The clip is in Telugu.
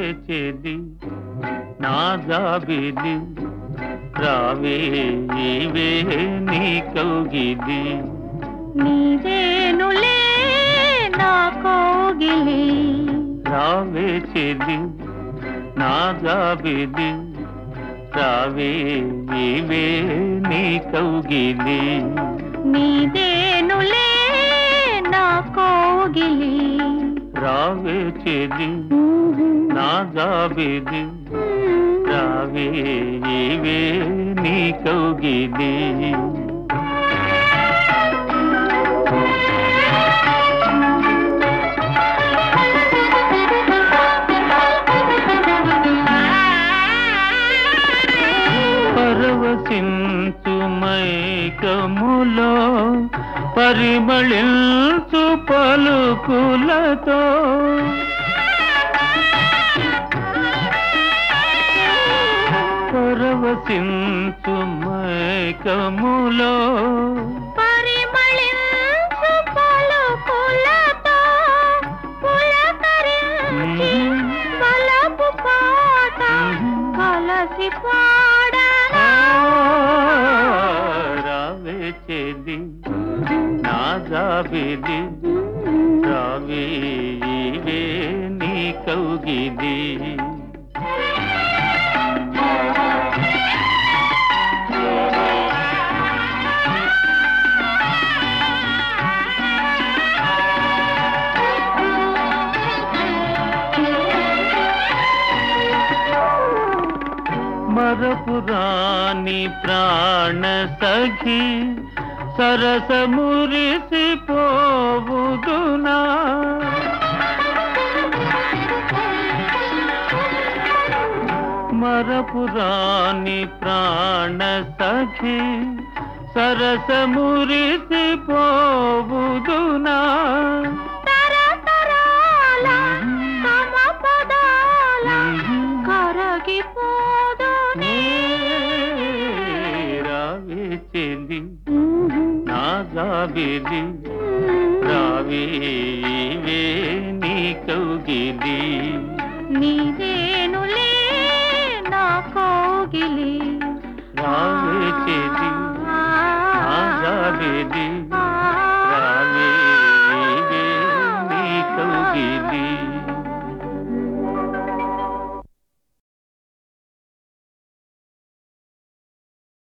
చెలి నా జాబిలి రావే ఈవే నీ కౌగిలి నీదేనులే నా కోగిలి రావే చెలి నా జాబిలి రావే ఈవే నీ కౌగిలి నీదేనులే నా కోగిలి రావే చెలి నా జాబిలి రావే ఈవే నీ కౌగిలి పరవశించు మైకములో పరిమళించు పలుకులతో పరవశించు మైకములో పరిమళించు పలుకులతో పులకరించి వలపు పాట కలసి పాడనా రావే చెలి నా జాబిలి రావే ఈవే నీ కౌగిలి మరపురాని ప్రాణ సఖి సరస మురిసి పోవుదునా మరపురాని ప్రాణ సఖి సరస మురిసి పోవుదునా తరతరాల తమ పదాల కరగిపోదునే రావే చెలి నా జాబిలి రావే ఈవే నీ కౌగిలి నీదేనులే నా కోగిలి రావే చెలి నా జాబిలి